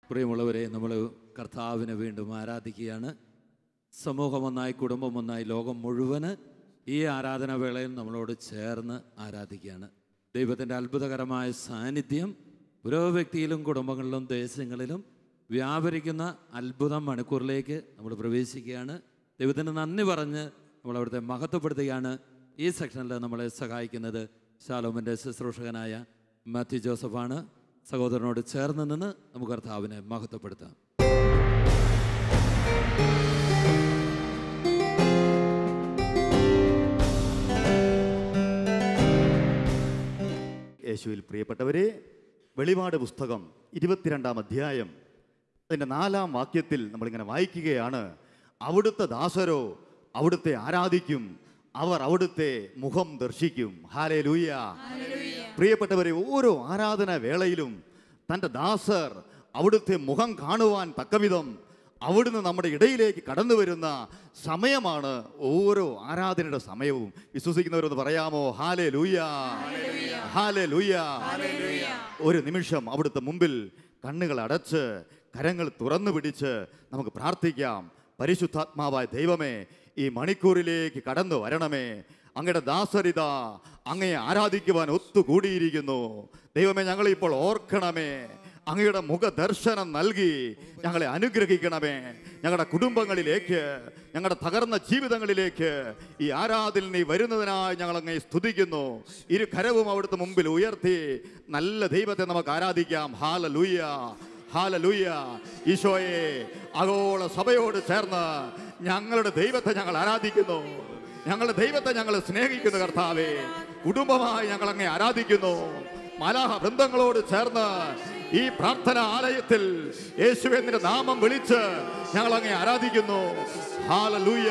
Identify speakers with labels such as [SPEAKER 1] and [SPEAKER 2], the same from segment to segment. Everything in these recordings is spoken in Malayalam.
[SPEAKER 1] പ്രിയമുള്ളവരെ നമ്മൾ കർത്താവിനെ വീണ്ടും ആരാധിക്കുകയാണ് സമൂഹം ഒന്നായി കുടുംബം ഒന്നായി ലോകം മുഴുവന് ഈ ആരാധനാ വേളയിൽ നമ്മളോട് ചേർന്ന് ആരാധിക്കുകയാണ് ദൈവത്തിൻ്റെ അത്ഭുതകരമായ സാന്നിധ്യം ഓരോ വ്യക്തിയിലും കുടുംബങ്ങളിലും ദേശങ്ങളിലും വ്യാപരിക്കുന്ന അത്ഭുതം മണിക്കൂറിലേക്ക് നമ്മൾ പ്രവേശിക്കുകയാണ് ദൈവത്തിന് നന്ദി പറഞ്ഞ് നമ്മൾ അവിടുത്തെ മഹത്വപ്പെടുത്തുകയാണ് ഈ സെക്ഷനിൽ നമ്മളെ സഹായിക്കുന്നത് ശാലോമിൻ്റെ ശുശ്രൂഷകനായ മാത്യു ജോസഫാണ് സഹോദരനോട് ചേർന്ന് നിന്ന് നമുക്ക് കർത്താവിനെ മഹത്വപ്പെടുത്താം
[SPEAKER 2] യേശുവിൽ പ്രിയപ്പെട്ടവരെ വെളിപാട് പുസ്തകം ഇരുപത്തിരണ്ടാം അധ്യായം അതിൻ്റെ നാലാം വാക്യത്തിൽ നമ്മളിങ്ങനെ വായിക്കുകയാണ് അവിടുത്തെ ദാസരോ അവിടുത്തെ ആരാധിക്കും അവർ അവിടുത്തെ മുഖം ദർശിക്കും ഹാലേ ലൂയ പ്രിയപ്പെട്ടവരെ ഓരോ ആരാധന വേളയിലും തൻ്റെ ദാസർ അവിടുത്തെ മുഖം കാണുവാൻ തക്കവിധം അവിടുന്ന് നമ്മുടെ ഇടയിലേക്ക് കടന്നു വരുന്ന സമയമാണ് ഓരോ ആരാധനയുടെ സമയവും വിശ്വസിക്കുന്നവരൊന്ന് പറയാമോ ഹാലേ ലൂയ ഹാലേ ലൂയ ഒരു നിമിഷം അവിടുത്തെ മുമ്പിൽ കണ്ണുകൾ അടച്ച് കരങ്ങൾ തുറന്നു പിടിച്ച് നമുക്ക് പ്രാർത്ഥിക്കാം പരിശുദ്ധാത്മാവായ ദൈവമേ ഈ മണിക്കൂറിലേക്ക് കടന്നു വരണമേ അങ്ങയുടെ ദാസരിത അങ്ങയെ ആരാധിക്കുവാൻ ഒത്തുകൂടിയിരിക്കുന്നു ദൈവമേ ഞങ്ങളെ ഇപ്പോൾ ഓർക്കണമേ അങ്ങയുടെ മുഖദർശനം നൽകി ഞങ്ങളെ അനുഗ്രഹിക്കണമേ ഞങ്ങളുടെ കുടുംബങ്ങളിലേക്ക് ഞങ്ങളുടെ തകർന്ന ജീവിതങ്ങളിലേക്ക് ഈ ആരാധന നീ വരുന്നതിനായി ഞങ്ങൾ അങ്ങേ സ്തുതിക്കുന്നു ഇരു കരവും അവിടുത്തെ മുമ്പിൽ ഉയർത്തി നല്ല ദൈവത്തെ നമുക്ക് ആരാധിക്കാം ഹാല ലൂയ ഹാല ലൂയ ഈശോയെ ആഗോള സഭയോട് ചേർന്ന് ഞങ്ങളുടെ ദൈവത്തെ ഞങ്ങൾ ആരാധിക്കുന്നു ഞങ്ങളുടെ ദൈവത്തെ ഞങ്ങൾ സ്നേഹിക്കുന്നു കർത്താവേ കുടുംബമായി ഞങ്ങൾ അങ്ങേ ആരാധിക്കുന്നു മലാഹ വൃന്ദങ്ങളോട് ചേർന്ന് ഈ പ്രാർത്ഥന ആലയത്തിൽ യേശുവിന്റെ നാമം വിളിച്ച് ഞങ്ങൾ അങ്ങേ ആരാധിക്കുന്നു ഹാലലൂയ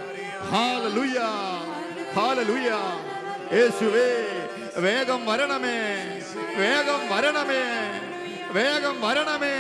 [SPEAKER 2] ഹാലലൂയ ഹാലലൂയ യേശുവേ വേഗം വരണമേ വേഗം വരണമേ വേഗം വരണമേ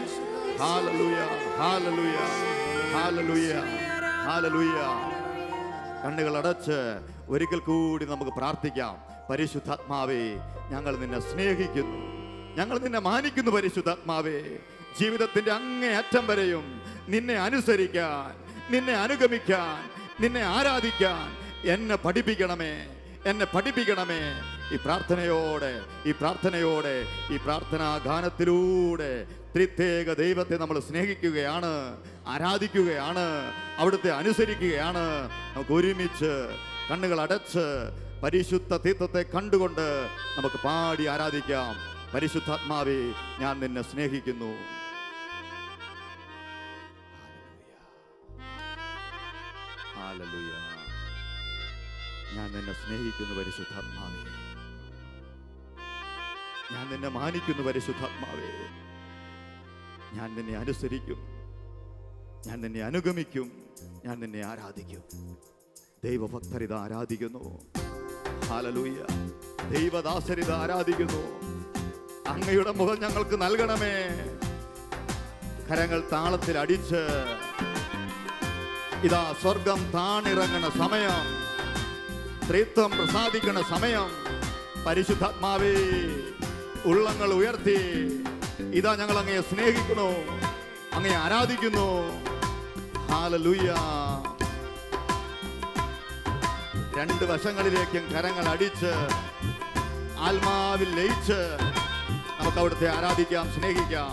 [SPEAKER 2] ഹാലലൂയ ഹാലലൂയ ഹാലലൂയ ഹാലലൂയ കണ്ണുകൾ അടച്ച് ഒരിക്കൽ കൂടി നമുക്ക് പ്രാർത്ഥിക്കാം പരിശുദ്ധാത്മാവേ ഞങ്ങൾ നിന്നെ സ്നേഹിക്കുന്നു ഞങ്ങൾ നിന്നെ മാനിക്കുന്നു പരിശുദ്ധാത്മാവേ ജീവിതത്തിന്റെ അങ്ങേ അറ്റം വരെയും നിന്നെ അനുസരിക്കാൻ നിന്നെ അനുഗമിക്കാൻ നിന്നെ ആരാധിക്കാൻ എന്നെ പഠിപ്പിക്കണമേ എന്നെ പഠിപ്പിക്കണമേ ഈ പ്രാർത്ഥനയോടെ ഈ പ്രാർത്ഥനയോടെ ഈ പ്രാർത്ഥനാ ഗാനത്തിലൂടെ ത്രിത്യേക ദൈവത്തെ നമ്മൾ സ്നേഹിക്കുകയാണ് ആരാധിക്കുകയാണ് അവിടുത്തെ അനുസരിക്കുകയാണ് നമുക്ക് ഒരുമിച്ച് കണ്ണുകൾ അടച്ച് പരിശുദ്ധ തീർത്ഥത്തെ കണ്ടുകൊണ്ട് നമുക്ക് പാടി ആരാധിക്കാം പരിശുദ്ധാത്മാവേ ഞാൻ നിന്നെ സ്നേഹിക്കുന്നു ഹാലലൂയ ഞാൻ നിന്നെ സ്നേഹിക്കുന്നു പരിശുദ്ധാത്മാവേ ഞാൻ നിന്നെ മാനിക്കുന്നു പരിശുദ്ധാത്മാവേ ഞാൻ നിന്നെ അനുസരിക്കും ഞാൻ നിന്നെ അനുഗമിക്കും ഞാൻ നിന്നെ ആരാധിക്കും ദൈവഭക്തരിത ആരാധിക്കുന്നു ഹാലലൂയ ദൈവദാസരിത ആരാധിക്കുന്നു അങ്ങയുടെ മുഖം ഞങ്ങൾക്ക് നൽകണമേ കരങ്ങൾ താളത്തിൽ അടിച്ച് ഇതാ സ്വർഗം താണിറങ്ങണ സമയം ത്രിത്വം പ്രസാദിക്കണ സമയം പരിശുദ്ധാത്മാവേ ഉള്ളങ്ങൾ ഉയർത്തി ഇതാ ഞങ്ങൾ അങ്ങയെ സ്നേഹിക്കുന്നു അങ്ങയെ ആരാധിക്കുന്നു ഹാലലൂയ രണ്ട് വശങ്ങളിലേക്കും കരങ്ങൾ അടിച്ച് ആത്മാവിൽ ലയിച്ച് നമുക്ക് അവിടുത്തെ ആരാധിക്കാം സ്നേഹിക്കാം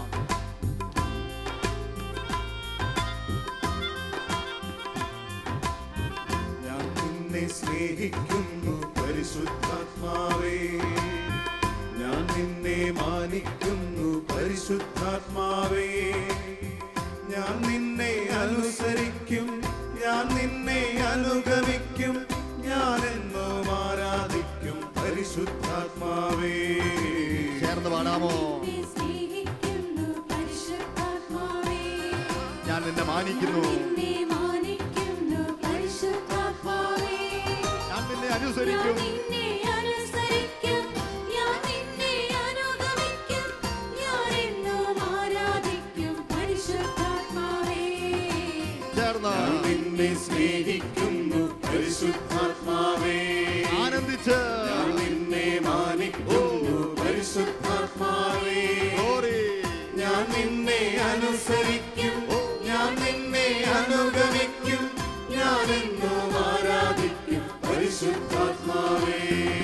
[SPEAKER 3] ഞാൻ നിന്നെ സ്നേഹിക്കുന്നു പരിശുദ്ധാത്മാവേ ഞാൻ നിന്നെ മാനിക്കുന്നു പരിശുദ്ധാത്മാവേ ഞാൻ നിന്നെ അനുസരിക്കും ഞാൻ നിന്നെ അനുഗമിക്കും ഞാൻ എന്നും ആരാധിക്കും പരിശുദ്ധാത്മാവേ
[SPEAKER 2] ചേർന്ന് പാടാമോ
[SPEAKER 4] നിന്നെ സ്നേഹിക്കുന്നു പരിശുദ്ധാത്മാവേ
[SPEAKER 2] ഞാൻ നിന്നെ മാനിക്കുന്നു
[SPEAKER 4] നിന്നെ മാനിക്കുന്നു പരിശുദ്ധാത്മാവേ
[SPEAKER 2] ഞാൻ നിന്നെ
[SPEAKER 4] ഞാൻ
[SPEAKER 2] അനുസരിക്കും
[SPEAKER 4] നിന്നെ അനുസരിക്കും ഞാൻ നിന്നെ അനുഗമിക്കും ഞാൻ എന്നും ആരാധിക്കും പരിശുദ്ധാത്മാവേ
[SPEAKER 2] ചേർന്ന്
[SPEAKER 3] ഞാൻ നിന്നെ സ്നേഹിക്കുന്നു പരിശുദ്ധാത്മാവേ
[SPEAKER 2] ആനന്ദിച്ച്
[SPEAKER 3] ഞാൻ നിന്നെ മാനിക്കുന്നു പരിശുദ്ധാത്മാവേ
[SPEAKER 2] Glory.
[SPEAKER 3] ഞാൻ നിന്നെ അനുസരിക്കും ഞാൻ നിന്നെ അനുഗമിക്കും ഞാൻ എന്നും ആരാധിക്കും പരിശുദ്ധാത്മാവേ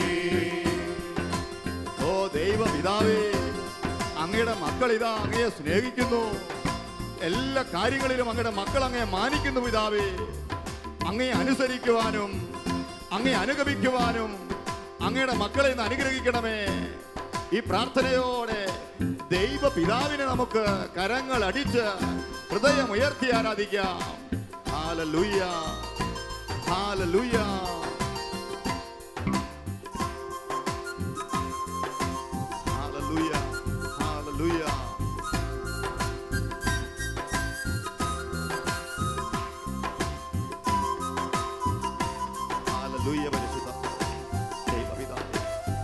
[SPEAKER 2] ഓ ദൈവപിതാവേ അങ്ങയുടെ മക്കൾ ഇതാ അങ്ങയെ സ്നേഹിക്കുന്നു എല്ലാ കാര്യങ്ങളിലും അങ്ങയുടെ മക്കൾ അങ്ങയെ മാനിക്കുന്നു പിതാവേ അങ്ങയെ അനുസരിക്കുവാനും അങ്ങയെ അനുഗമിക്കുവാനും അങ്ങയുടെ മക്കളെ ഇന്ന് അനുഗ്രഹിക്കണമേ ഈ പ്രാർത്ഥനയോടെ ദൈവ പിതാവിനെ നമുക്ക് കരങ്ങൾ അടിച്ച് ഹൃദയം ഉയർത്തി ആരാധിക്കാം hallelujah hallelujah Hallelujah. Hallelujah. Hallelujah, പരിശുദ്ധ ദൈവപിതാവേ.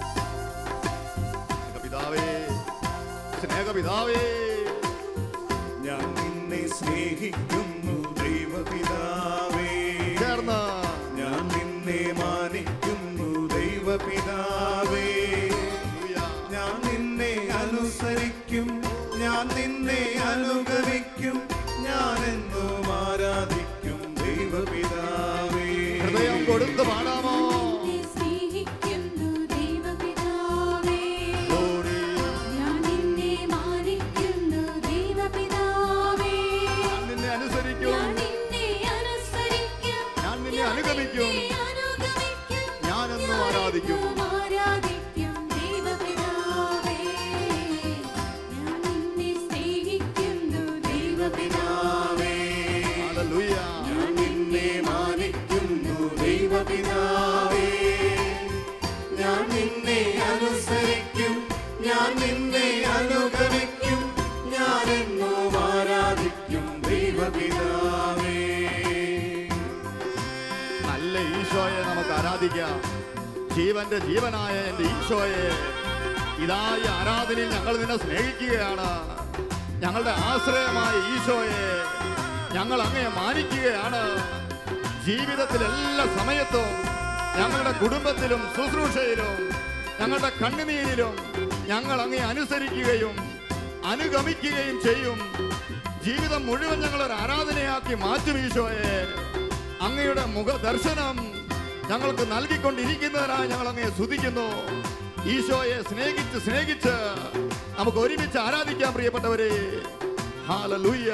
[SPEAKER 2] സ്നേഹപിതാവേ സ്നേഹപിതാവേ
[SPEAKER 3] ഞാൻ നിന്നെ സ്നേഹിക്കുന്നു ദൈവപിതാവേ
[SPEAKER 2] ചേർന്ന്
[SPEAKER 3] ഞാൻ നിന്നെ മാനിക്കുന്നു ദൈവപിതാവേ
[SPEAKER 2] Hallelujah.
[SPEAKER 3] ഞാൻ നിന്നെ അനുസരിക്കും ഞാൻ നിന്നെ അനുഗമിക്കും ഞാൻ എന്നും ആരാധിക്കും ദൈവപിതാവേ
[SPEAKER 2] ഹൃദയം കൊടുത്ത് പാടാമോ
[SPEAKER 4] നിന്നെ സ്നേഹിക്കുന്നു ദൈവപിതാവേ
[SPEAKER 2] Glory.
[SPEAKER 4] ഞാൻ നിന്നെ മാനിക്കുന്നു ദൈവപിതാവേ
[SPEAKER 2] ഞാൻ നിന്നെ അനുസരിക്കും
[SPEAKER 4] ഞാൻ നിന്നെ അനുസരിക്കും
[SPEAKER 2] ഞാൻ നിന്നെ അനുഗമിക്കും
[SPEAKER 4] നിന്നെ അനുഗമിക്കും
[SPEAKER 2] ഞാനെന്നും ആരാധിക്കും
[SPEAKER 4] എന്നും ആരാധിക്കും ദൈവപിതാവേ ഞാൻ നിന്നെ സ്നേഹിക്കുന്നു ദൈവപിതാവേ
[SPEAKER 2] Hallelujah.
[SPEAKER 3] ഞാൻ നിന്നെ മാനിക്കുന്നു ദൈവപിതാവേ ഞാൻ നിന്നെ അനുസരിക്കും ഞാൻ നിന്നെ അനുഗമിക്കും ഞാൻ എന്നും ആരാധിക്കും ദൈവപിതാവേ
[SPEAKER 2] നല്ല ഈശോയെ നമുക്ക് ആരാധിക്കാം ജീവന്റെ ജീവനായ എൻ്റെ ഈശോയെ ഇതാ ഈ ആരാധനയിൽ ഞങ്ങൾ നിന്നെ സ്നേഹിക്കുകയാണ് ഞങ്ങളുടെ ആശ്രയമായ ഈശോയെ ഞങ്ങൾ അങ്ങയെ മാനിക്കുകയാണ് ജീവിതത്തിൽ എല്ലാ സമയത്തും ഞങ്ങളുടെ കുടുംബത്തിലും ശുശ്രൂഷയിലും ഞങ്ങളുടെ കണ്ണുനീരിലും ഞങ്ങൾ അങ്ങയെ അനുസരിക്കുകയും അനുഗമിക്കുകയും ചെയ്യും ജീവിതം മുഴുവൻ ഞങ്ങൾ ഒരു ആരാധനയാക്കി മാറ്റും ഈശോയെ അങ്ങയുടെ മുഖദർശനം ഞങ്ങൾക്ക് നൽകിക്കൊണ്ടിരിക്കുന്നതിനായി ഞങ്ങൾ അങ്ങയെ സ്തുതിക്കുന്നു ഈശോയെ സ്നേഹിച്ച് സ്നേഹിച്ച് നമുക്ക് ഒരുമിച്ച് ആരാധിക്കാൻ പ്രിയപ്പെട്ടവരെ ഹാലലൂയ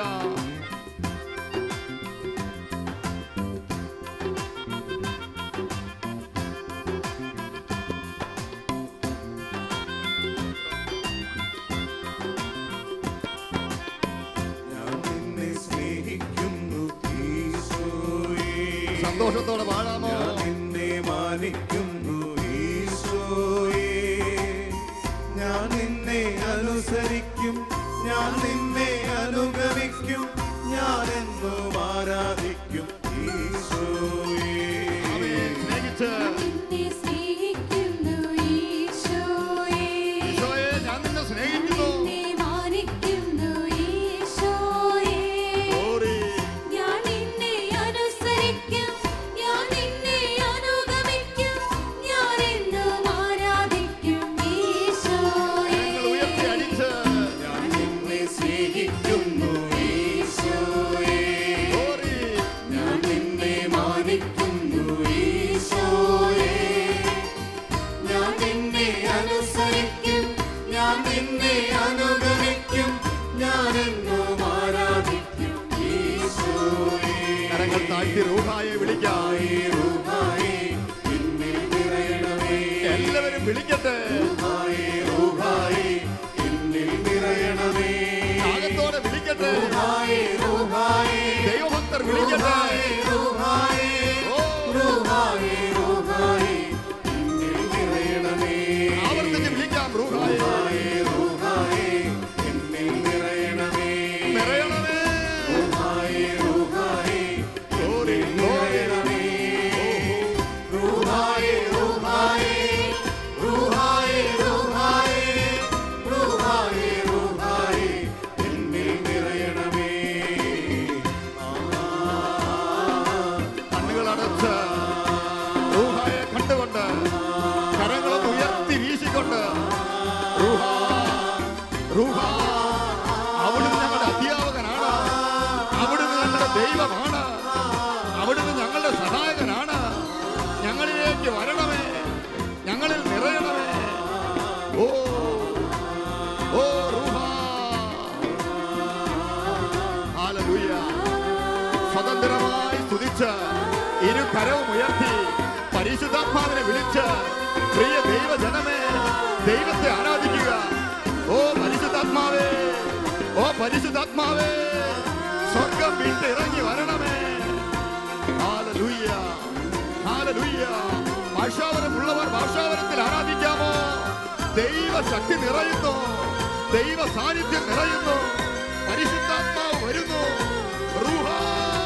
[SPEAKER 3] ഞാൻ നിന്നെ സ്നേഹിക്കുന്നു ഈശോയേ
[SPEAKER 2] സന്തോഷത്തോടെ പാടാമോ
[SPEAKER 3] ഞാൻ നിന്നെ മാനിക്കുന്നു ഈശോയേ ഞാൻ നിന്നെ അനുസരിക്കും ഞാൻ നിന്നെ അനുഗമിക്കും ഞാൻ എന്നും ആരാധിക്കും ഈശോയേ
[SPEAKER 2] ആമേൻ. സ്നേഹിച്ച്
[SPEAKER 4] നിന്നെ സ്നേഹിക്കുന്നു ഈശോയേ
[SPEAKER 2] ഈശോയെ ഞാൻ നിന്നെ സ്നേഹിക്കുന്നു
[SPEAKER 4] നിന്നെ മാനിക്കുന്നു ഈശോയേ
[SPEAKER 2] Glory.
[SPEAKER 4] ഞാൻ നിന്നെ അനുസരിക്കും ഞാൻ നിന്നെ അനുഗമിക്കും ഞാൻ എന്നും ആരാധിക്കും ഈശോയേ
[SPEAKER 2] ഞങ്ങൾ ഉയർത്തി അടിച്ച്
[SPEAKER 3] ഞാൻ നിന്നെ സ്നേഹിക്കുന്നു ഈശോയേ
[SPEAKER 2] Glory.
[SPEAKER 3] ഞാൻ നിന്നെ മാനിക്കുന്നു ഈശോയേ ഞാൻ നിന്നെ അനുസരിക്കും ഞാൻ നിന്നെ അനുഗമിക്കും ഞാൻ എന്നും ആരാധിക്കും ഈശോയേ
[SPEAKER 2] കരങ്ങൾ താഴ്ത്തി റൂഹായെ വിളിക്കാം
[SPEAKER 3] റൂഹായേ എന്നിൽ നിറയണമേ
[SPEAKER 2] എല്ലാവരും വിളിക്കട്ടെ
[SPEAKER 3] റൂഹായേ റൂഹായേ എന്നിൽ നിറയണമേ
[SPEAKER 2] ത്യാഗത്തോടെ വിളിക്കട്ടെ
[SPEAKER 3] റൂഹായേ റൂഹായേ
[SPEAKER 2] ദൈവഭക്തർ വിളിക്കട്ടെ
[SPEAKER 3] റൂഹായേ
[SPEAKER 2] ഓ,
[SPEAKER 3] റൂഹായേ റൂഹായേ എന്നിൽ നിറയണമേ
[SPEAKER 2] ആവർത്തിച്ച് വിളിക്കാം റൂഹായെ
[SPEAKER 3] റൂഹായേ റൂഹായേ എന്നിൽ നിറയണമേ
[SPEAKER 2] നിറയണമേ
[SPEAKER 3] റൂഹായേ റൂഹായേ
[SPEAKER 2] Glory, glory.
[SPEAKER 3] നിറയണമേ റൂഹായേ റൂഹായേ റൂഹായേ റൂഹായേ റൂഹായേ റൂഹായേ എന്നിൽ നിറയണമേ ആ
[SPEAKER 2] ആരാധിച്ച് ഇരു കരവും ഉയർത്തി പരിശുദ്ധാത്മാവിനെ വിളിച്ച് പ്രിയ ദൈവജനമേ ദൈവത്തെ ആരാധിക്കുക ഓ പരിശുദ്ധാത്മാവേ ഓ പരിശുദ്ധാത്മാവേ സ്വർഗം വിട്ട് ഇറങ്ങി വരണമേ ഹാലലൂയ ഹാലലൂയ ഭാഷാവരമുള്ളവർ ഭാഷാവരത്തിൽ ആരാധിക്കാമോ ദൈവശക്തി നിറയുന്നു ദൈവ സാന്നിധ്യം നിറയുന്നു പരിശുദ്ധാത്മാവ് വരുന്നു റൂഹാ.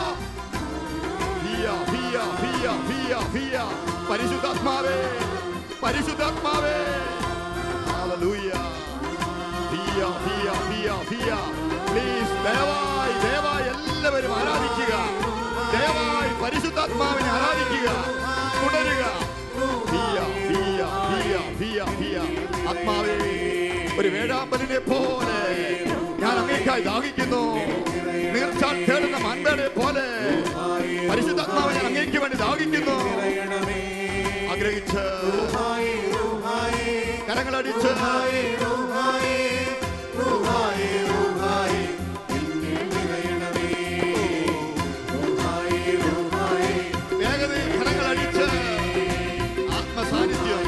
[SPEAKER 2] ഹിയ, ഹിയ, ഹിയ, ഹിയ, ഹിയ. പരിശുദ്ധാത്മാവേ പരിശുദ്ധാത്മാവേ ഹാലലൂയ ഹിയ, ഹിയ, ഹിയ, ഹിയ. Please, ദയവായി ദയവായി എല്ലാവരും ആരാധിക്കുക ദയവായി പരിശുദ്ധാത്മാവിനെ ആരാധിക്കുക തുടരുക ഹിയ, ഹിയ, ഹിയ, ഹിയ, ഹിയ. ആത്മാവേ ഒരു വേഴാമ്പലിനെ പോലെ ഞാൻ അങ്ങേക്കായി ദാഹിക്കുന്നു നീർച്ചാൽ തേടുന്ന മന്ദനെ പോലെ പരിശുദ്ധാത്മാവ് ഞാൻ അങ്ങേക്ക് വേണ്ടി ദാഹിക്കുന്നു ആഗ്രഹിച്ച് കരങ്ങളടിച്ച് വേഗതയിൽ കരങ്ങളടിച്ച് ആത്മസാന്നിധ്യം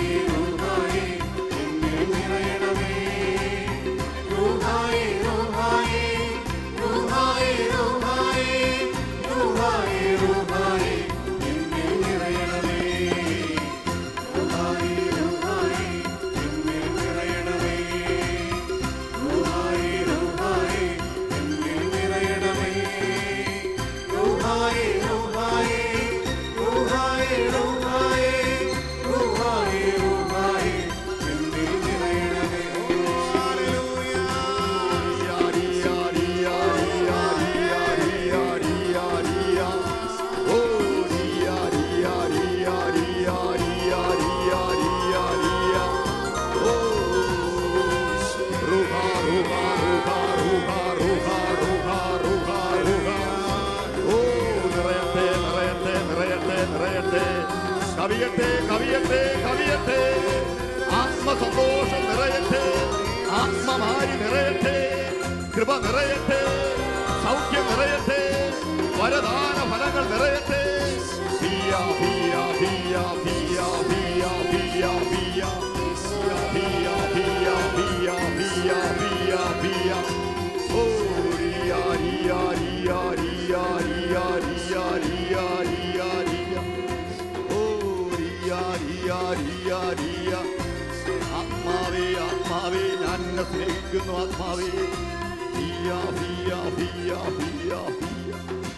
[SPEAKER 2] കവിയട്ടെ കവിയട്ടെ കവിയട്ടെ ആത്മസന്തോഷം നിറയട്ടെ ആത്മമാരി നിറയട്ടെ കൃപ നിറയട്ടെ സൗഖ്യം നിറയട്ടെ വരദാന ഫലങ്ങൾ നിറയട്ടെ ഹിയ, ഹിയ, ഹിയ, ഹിയ, ഹിയ, ഹിയ, ഹിയ. ഹിയ, ഹിയ, ഹിയ, ഹിയ, ഹിയ, ഹിയ. ഓ, റിയ, റിയ, റിയ, റിയ, റിയ, റിയ, റിയ, റിയ, റിയ. ഓ, റിയ, റിയ, റിയ, റിയ. ആത്മാവേ ആത്മാവേ ഞാൻ നിന്നെ സ്നേഹിക്കുന്നു ആത്മാവേ ഹിയ, ഹിയ, ഹിയ, ഹിയ, ഹിയ.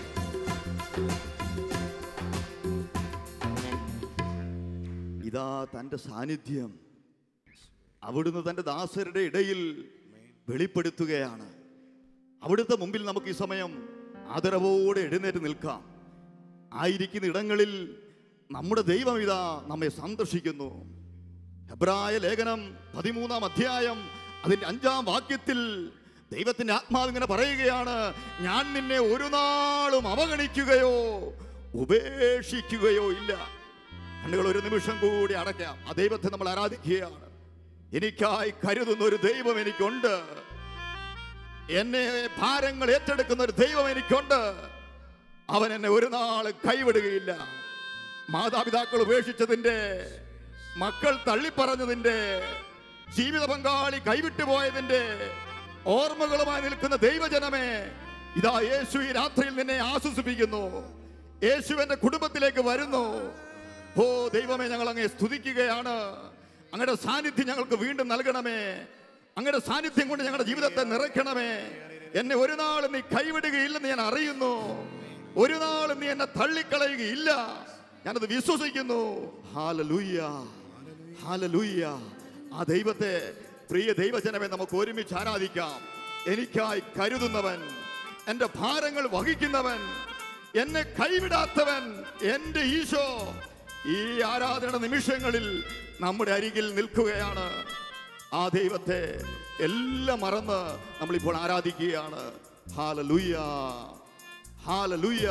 [SPEAKER 2] ഇതാ തൻ്റെ സാന്നിധ്യം അവിടുന്ന് തൻ്റെ ദാസരുടെ ഇടയിൽ വെളിപ്പെടുത്തുകയാണ് അവിടുത്തെ മുമ്പിൽ നമുക്ക് ഈ സമയം ആദരവോടെ എഴുന്നേറ്റ് നിൽക്കാം ആയിരിക്കുന്ന ഇടങ്ങളിൽ നമ്മുടെ ദൈവം ഇതാ നമ്മെ സന്ദർശിക്കുന്നു ഹെബ്രായ ലേഖനം പതിമൂന്നാം അധ്യായം അതിന്റെ അഞ്ചാം വാക്യത്തിൽ ദൈവത്തിന്റെ ആത്മാവ് ഇങ്ങനെ പറയുകയാണ് ഞാൻ നിന്നെ ഒരു നാളും അവഗണിക്കുകയോ ഉപേക്ഷിക്കുകയോ ഇല്ല കണ്ണുകൾ ഒരു നിമിഷം കൂടി അടയ്ക്കാം ആ ദൈവത്തെ നമ്മൾ ആരാധിക്കുകയാണ് എനിക്കായി കരുതുന്ന ഒരു ദൈവം എനിക്കുണ്ട് എന്നെ ഭാരങ്ങൾ ഏറ്റെടുക്കുന്ന ഒരു ദൈവം എനിക്കുണ്ട് അവൻ എന്നെ ഒരു നാൾ കൈവിടുകയില്ല മാതാപിതാക്കൾ ഉപേക്ഷിച്ചതിന്റെ മക്കൾ തള്ളിപ്പറഞ്ഞതിന്റെ ജീവിത പങ്കാളി കൈവിട്ടു പോയതിന്റെ ഓർമ്മകളുമായി നിൽക്കുന്ന ദൈവജനമേ ഇതാ യേശു ഈ രാത്രിയിൽ നിന്നെ ആശ്വസിപ്പിക്കുന്നു യേശു എന്റെ കുടുംബത്തിലേക്ക് വരുന്നു ഓ ദൈവമേ ഞങ്ങൾ അങ്ങേ സ്തുതിക്കുകയാണ് അങ്ങയുടെ സാന്നിധ്യം ഞങ്ങൾക്ക് വീണ്ടും നൽകണമേ അങ്ങയുടെ സാന്നിധ്യം കൊണ്ട് ഞങ്ങളുടെ ജീവിതത്തെ നിറയ്ക്കണമേ എന്നെ ഒരു നാളും നീ കൈവിടുകയില്ലെന്ന് ഞാൻ അറിയുന്നു ഒരു നാളും നീ എന്നെ തള്ളിക്കളയുകയില്ല ഞാനത് വിശ്വസിക്കുന്നു ഹാലലൂയ്യ ഹാലലൂയ്യ ആ ദൈവത്തെ പ്രിയ ദൈവജനമെ നമുക്ക് ഒരുമിച്ച് ആരാധിക്കാം എനിക്കായി കരുതുന്നവൻ എൻ്റെ ഭാരങ്ങൾ വഹിക്കുന്നവൻ എന്നെ കൈവിടാത്തവൻ എൻ്റെ ഈശോ ഈ ആരാധന നിമിഷങ്ങളിൽ നമ്മുടെ അരികിൽ നിൽക്കുകയാണ് ആ ദൈവത്തെ എല്ലാം മറന്ന് നമ്മളിപ്പോൾ ആരാധിക്കുകയാണ് ഹാലലൂയ ഹാലലൂയ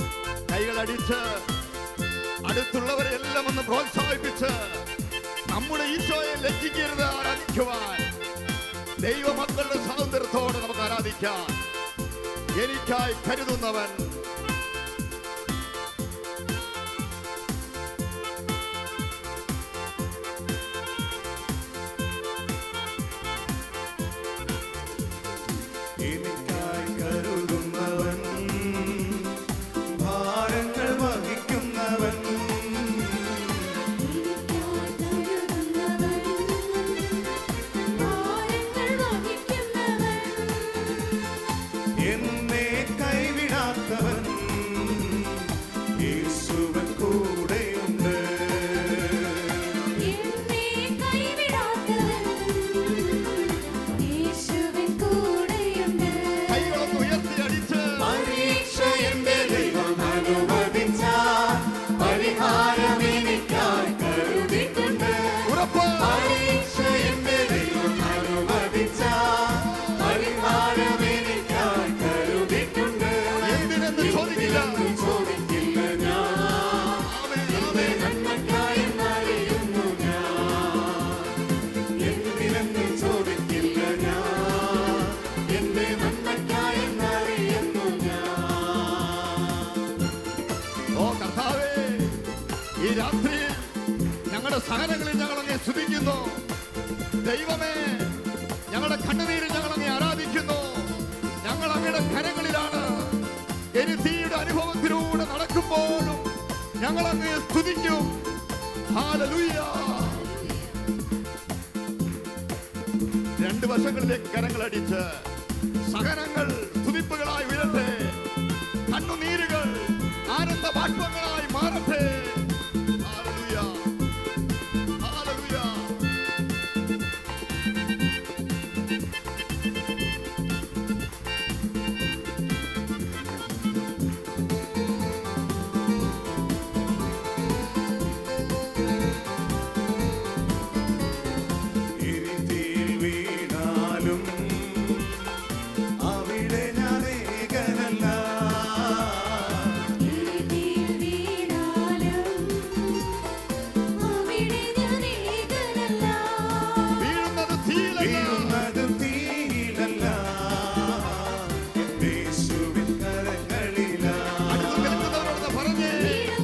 [SPEAKER 2] കൈകളടിച്ച് അടുത്തുള്ളവരെ എല്ലാം ഒന്ന് പ്രോത്സാഹിപ്പിച്ച് നമ്മുടെ നമ്മുടെ ഈശോയെ ലജ്ജിക്കരുത് ആരാധിക്കുവാൻ ദൈവമക്കളുടെ സ്വാതന്ത്ര്യത്തോടെ നമുക്ക് ആരാധിക്കാം എനിക്കായി കരുതുന്നവൻ
[SPEAKER 3] എനിക്കായി കരുതുന്നവൻ ഭാരങ്ങൾ വഹിക്കുന്നവൻ എന്നെ കൈവിടാത്തവൻ യേശുവൻ കൂടെയുണ്ട്
[SPEAKER 2] കൈകളൊന്ന് ഉയർത്തി അടിച്ച്
[SPEAKER 3] പരീക്ഷ എന്റെ ദൈവം അനുവദിച്ച പരിഹാരം എനിക്കായി കരുതിയിട്ടുണ്ട്
[SPEAKER 2] ഉറപ്പ്
[SPEAKER 3] പരീക്ഷ എന്റെ ദൈവം അനുവദിച്ച പരിഹാരം എനിക്കായി കരുതിയിട്ടുണ്ട്
[SPEAKER 2] എന്തിനെന്ന് ചോദിക്കില്ല
[SPEAKER 3] എന്തിനെന്ന് ചോദിക്കില്ല ഞാൻ എന്റെ നന്മയ്ക്കായി അറിയുന്നു ഞാൻ എന്തിനെന്ന് ചോദിക്കില്ല ഞാൻ എന്റെ നന്മയ്ക്കായി അറിയുന്നു ഞാൻ
[SPEAKER 2] ഓ കർത്താവേ ഈ രാത്രിയിൽ ഞങ്ങളുടെ സഹനങ്ങളിൽ ഞങ്ങൾ അങ്ങേ സ്തുതിക്കുന്നു ദൈവമേ ഞങ്ങളുടെ കണ്ണുനീരിൽ ഞങ്ങൾ അങ്ങേ ആരാധിക്കുന്നു ഞങ്ങൾ അങ്ങയുടെ കരങ്ങളിലാണ് ഇനി തീയുടെ അനുഭവത്തിലൂടെ നടക്കുമ്പോഴും ഞങ്ങൾ അങ്ങേ സ്തുതിക്കും ഹാലലൂയ രണ്ട് വശങ്ങളിലേക്ക് കരങ്ങളടിച്ച് സഹനങ്ങൾ സ്തുതിപ്പുകളായി ഉയരട്ടെ കണ്ണുനീരുകൾ ആനന്ദ ബാഷ്പങ്ങളായി മാറട്ടെ ഹല്ലേലൂയ. ഹല്ലേലൂയ.
[SPEAKER 3] ഇരുട്ടിയിൽ വീണാലും അവിടെ ഞാൻ ഏകനല്ല
[SPEAKER 2] വീഴുന്നത് തീയിലല്ല.
[SPEAKER 3] വീഴുന്നത് തീയിലല്ല യേശുവിൻ കരങ്ങളിലാ
[SPEAKER 2] അടുത്ത് നിൽക്കുന്നവരോട് പറഞ്ഞേ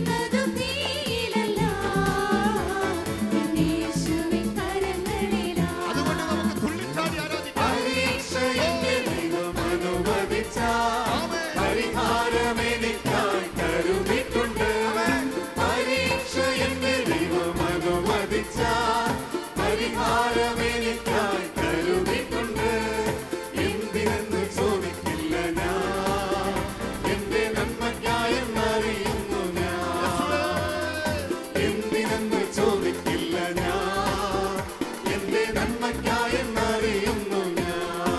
[SPEAKER 2] അതുകൊണ്ട് നമുക്ക് തുള്ളിച്ചാടി ആരാധിക്കാം
[SPEAKER 3] പരീക്ഷ എന്റെ ദൈവം അനുവദിച്ച
[SPEAKER 2] ആമേൻ.
[SPEAKER 3] പരിഹാരം എനിക്കായി കരുതിയിട്ടുണ്ട് പരീക്ഷ എന്റെ ദൈവം അനുവദിച്ച പരിഹാരം എനിക്കായി കരുതിയിട്ടുണ്ട് എന്തിനെന്ന് ചോദിക്കില്ല ഞാൻ എന്റെ നന്മയ്ക്കായി അറിയുന്നു ഞാൻ എന്തിനെന്ന് ചോദിക്കില്ല ഞാൻ എന്റെ നന്മയ്ക്കായി അറിയുന്നു ഞാൻ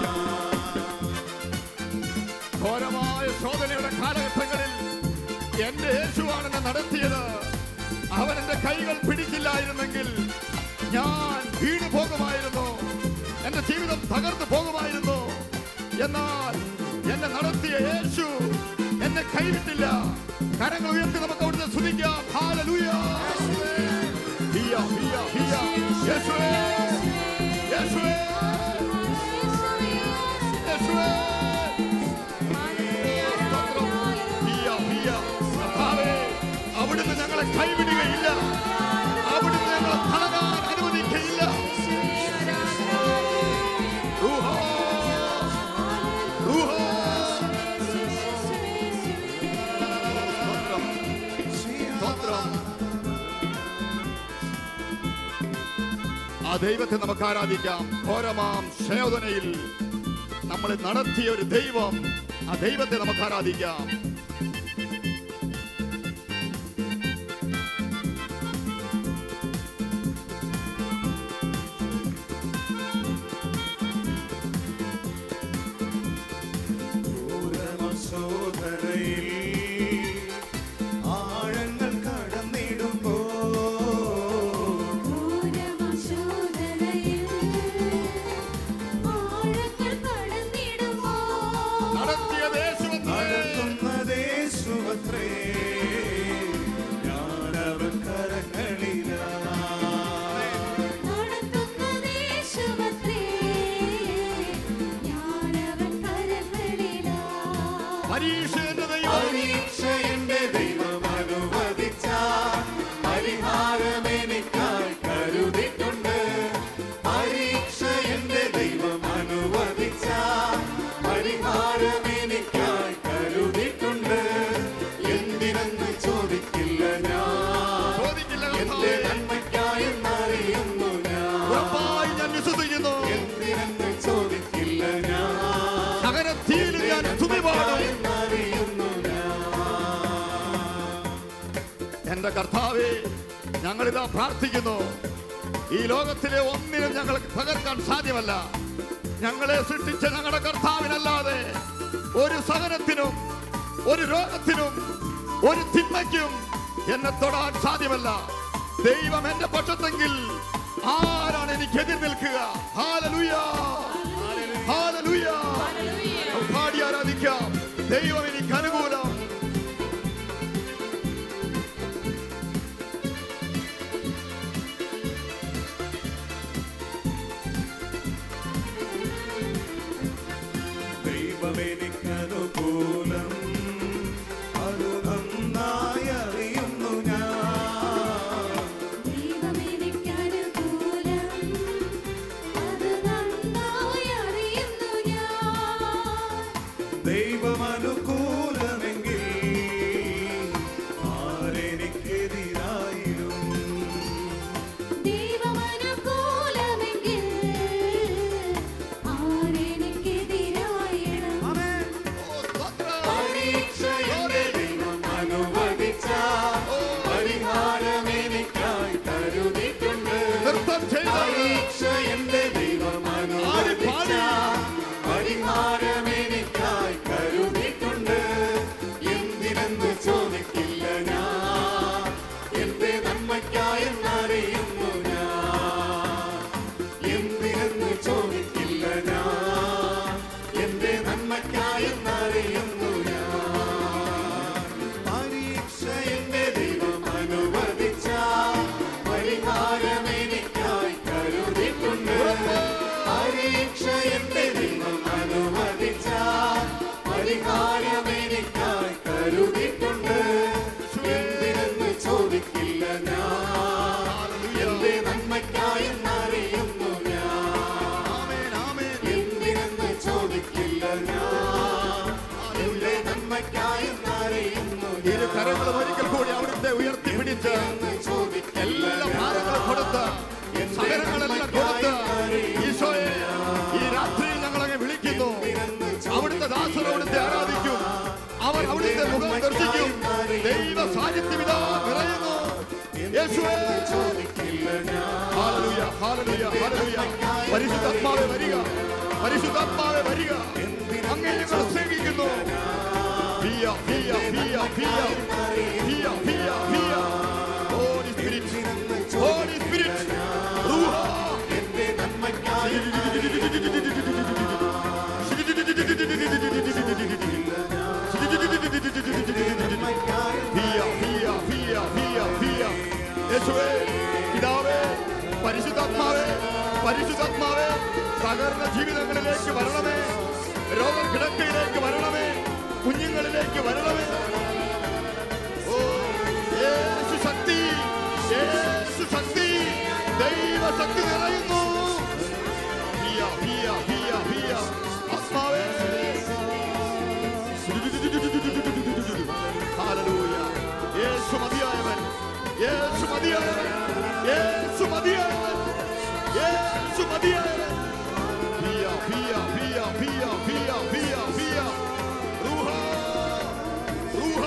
[SPEAKER 2] ഘോരമായ ശോധനയുടെ കാലഘട്ടങ്ങളിൽ എന്റെ യേശുവാണ് എന്നെ നടത്തിയത് അവൻ എന്റെ കൈകൾ പിടിച്ചില്ലായിരുന്നെങ്കിൽ ഞാൻ വീണു പോകുമായിരുന്നു എന്റെ ജീവിതം തകർന്നു പോകുമായിരുന്നു എന്നാൽ എന്നെ നടത്തിയ യേശു എന്നെ കൈവിട്ടില്ല കരങ്ങൾ ഉയർത്തി നമുക്ക് അവിടുന്ന് സ്തുതിക്കാം ഹാലലൂയ ഹിയ, ഹിയ, ഹിയ. യേശുവേ യേശുവേ യേശുവേ ഹിയ, ഹിയ. കർത്താവേ, അവിടുന്ന് ഞങ്ങളെ കൈവിടുകയില്ല അവിടുന്ന് ഞങ്ങളെ തളരാൻ അനുവദിക്കയില്ല റൂഹ, റൂഹ. സ്തോത്രം, സ്തോത്രം. ആ ദൈവത്തെ നമുക്ക് ആരാധിക്കാം ഘോരമാം ശോധനയിൽ നമ്മളെ നടത്തിയ ഒരു ദൈവം ആ ദൈവത്തെ നമുക്ക് ആരാധിക്കാം
[SPEAKER 3] ശോധനയിൽ ആഴങ്ങൾ കടന്നിടുമ്പോൾ
[SPEAKER 2] നടത്തിയ യേശുവത്രേ.
[SPEAKER 3] നടത്തുന്ന
[SPEAKER 2] കർത്താവേ ഞങ്ങളിതാ പ്രാർത്ഥിക്കുന്നു ഈ ലോകത്തിലെ ഒന്നിനും ഞങ്ങൾക്ക് തകർക്കാൻ സാധ്യമല്ല ഞങ്ങളെ സൃഷ്ടിച്ച ഞങ്ങളുടെ കർത്താവിനല്ലാതെ ഒരു സഹനത്തിനും ഒരു രോഗത്തിനും ഒരു തിന്മയ്ക്കും എന്നെ തൊടാൻ സാധ്യമല്ല ദൈവം എന്റെ പക്ഷത്തെങ്കിൽ ആരാണ് എനിക്ക് എതിർ നിൽക്കുക ഹാലലുയ ഹാലലുയ പാടി ആരാധിക്കാം ദൈവം എനിക്ക് അനുകൂലം
[SPEAKER 3] ദൈവമെനിക്കനുകൂലം അത് നന്നായി അറിയുന്നു ഞാൻ
[SPEAKER 4] ദൈവമെനിക്കനുകൂലം അത് നന്നായി അറിയുന്നു ഞാൻ
[SPEAKER 3] ദൈവമനുകൂലമെങ്കിൽ ആരെനിക്കെതിരായിരും
[SPEAKER 4] ദൈവമനുകൂലമെങ്കിൽ ആരെനിക്കെതിരായിടും
[SPEAKER 3] പരീക്ഷ എന്റെ ദൈവം അനുവദിച്ച പരിഹാരം എനിക്കായി കരുതിയിട്ടുണ്ട്
[SPEAKER 2] നൃത്തം ചെയ്ത്
[SPEAKER 3] പരീക്ഷ എന്റെ ദൈവം അനുവദിച്ച പരിഹാരം എനിക്കായി കരുതിയിട്ടുണ്ട് എന്തിനെന്ന് ചോദിക്കില്ല ഞാൻ എന്റെ നന്മയ്ക്കായെന്നറിയുന്നു ഞാൻ എന്തിനെന്ന് ചോദിക്കില്ല ഞാൻ എന്റെ നന്മയ്ക്കായെന്നറിയുന്നു ഞാൻ പരീക്ഷ എന്റെ ദൈവം അനുവദിച്ച പരിഹാരം എനിക്കായി കരുതിയിട്ടുണ്ട് പരീക്ഷ എന്റെ ദൈവം അനുവദിച്ച പരിഹാരം എനിക്കായി കരുതിയിട്ടുണ്ട് എന്തിനെന്ന് ചോദിക്കില്ല ഞാൻ എന്റെ നന്മയ്ക്കായെന്നറിയുന്നു ഞാൻ
[SPEAKER 2] ആമേൻ ആമേൻ
[SPEAKER 3] എന്തിനെന്ന് ചോദിക്കില്ല ഞാൻ എന്റെ നന്മയ്ക്കായെന്നറിയുന്നു
[SPEAKER 2] ഇരു കരങ്ങളും ഒരിക്കൽ കൂടി അവിടുത്തെ ഉയർത്തി പിടിച്ച് എല്ലാ ഭാരങ്ങളും കൊടുത്ത് സഹനങ്ങളെല്ലാം കൊടുത്ത് ഈശോയെ ഈ രാത്രിയിൽ ഞങ്ങൾ അങ്ങ് വിളിക്കുന്നു അവിടുത്തെ ദാസർ അവിടുത്തെ ആരാധിക്കും അവർ അവിടുത്തെ മുഖം ദർശിക്കും ദൈവ സാന്നിധ്യം ഇതാ നിറയുന്നു യേശുവേ ഹാലലുയ ഹാലലുയ ഹാലലുയ പരിശുദ്ധാത്മാവെ വരിക പരിശുദ്ധാത്മാവെ വരിക അങ്ങേ ഞങ്ങൾ സ്നേഹിക്കുന്നു Via, via, via, via, via, via, via. Holy Spirit, Holy Spirit, Ruha.
[SPEAKER 3] എന്റെ നന്മയ്ക്കായി
[SPEAKER 2] Via, via, via, via, via. യേശുവേ, പിതാവേ, പരിശുദ്ധാത്മാവേ പരിശുദ്ധാത്മാവേ തകർന്ന ജീവിതങ്ങളിലേക്ക് വരണമേ രോഗക്കിടക്കയിലേക്ക് വരണമേ കുഞ്ഞുങ്ങളിലേക്ക് വരണമേ ഓ യേശു ശക്തി യേശു ശക്തി ദൈവശക്തി നിറയുന്നു ഹിയ, ഹിയ, ഹിയ, ഹിയ. ആത്മാവേ. ഹല്ലേലൂയ. യേശു മതിയായവൻ യേശു മതിയായവൻ യേശു മതിയായവൻ യേശു മതിയായവൻ ഹിയ, ഹിയ, ഹിയ, ഹിയ, ഹിയ, ഹിയ, ഹിയ. റൂഹ, റൂഹ.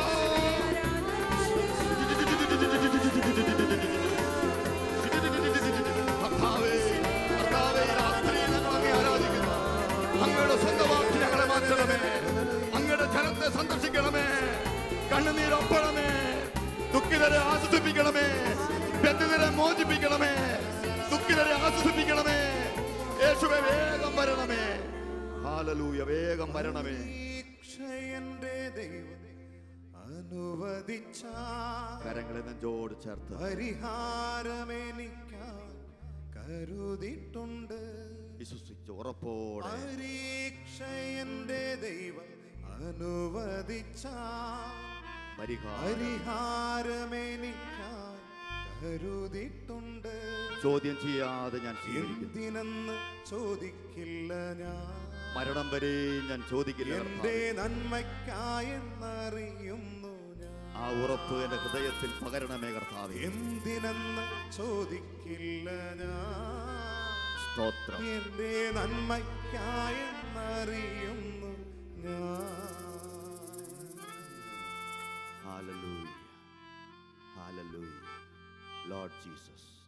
[SPEAKER 2] കർത്താവേ, കർത്താവേ, ഈ രാത്രിയിൽ ഞങ്ങൾ അങ്ങേ ആരാധിക്കുന്നു. അങ്ങയുടെ സ്വന്തമാക്കി ഞങ്ങളെ മാറ്റണമേ അങ്ങയുടെ ജനത്തെ സന്ദർശിക്കണമേ കണ്ണുനീരൊപ്പണമേ ദുഃഖിതരെ ആശ്വസിപ്പിക്കണമേ ബന്ധിതരെ മോചിപ്പിക്കണമേ ദുഃഖിതരെ ആശ്വസിപ്പിക്കണമേ യേശുവെ വേഗം വരണമേ ഹാലലൂയ വേഗം വരണമേ
[SPEAKER 3] പരീക്ഷ എന്റെ ദൈവം അനുവദിച്ച
[SPEAKER 2] കരങ്ങളെ നെഞ്ചോട് ചേർത്ത്
[SPEAKER 3] പരിഹാരമെനിക്കായി കരുതിയിട്ടുണ്ട്
[SPEAKER 2] വിശ്വസിച്ച് ഉറപ്പോടെ
[SPEAKER 3] പരീക്ഷ എന്റെ ദൈവം അനുവദിച്ച
[SPEAKER 2] പരിഹാരം
[SPEAKER 3] പരിഹാരമെനിക്കായി കരുതിയിട്ടുണ്ട്
[SPEAKER 2] ചോദ്യം ചെയ്യാതെ ഞാൻ സ്വീകരിക്കുന്നു
[SPEAKER 3] എന്തിനെന്ന് ചോദിക്കില്ല ഞാൻ
[SPEAKER 2] മരണം വരെ ഞാൻ ചോദിക്കില്ല
[SPEAKER 3] എന്റെ
[SPEAKER 2] കർത്താവേ.
[SPEAKER 3] നന്മയ്ക്കായെന്നറിയുന്നു ഞാൻ
[SPEAKER 2] ആ ഉറപ്പ് എന്റെ ഹൃദയത്തിൽ പകരണമേ കർത്താവേ
[SPEAKER 3] എന്തിനെന്ന് ചോദിക്കില്ല ഞാൻ
[SPEAKER 2] സ്തോത്രം
[SPEAKER 3] എന്റെ നന്മയ്ക്കായെന്നറിയുന്നു ഞാൻ
[SPEAKER 2] hallelujah hallelujah hallelujah Lord Jesus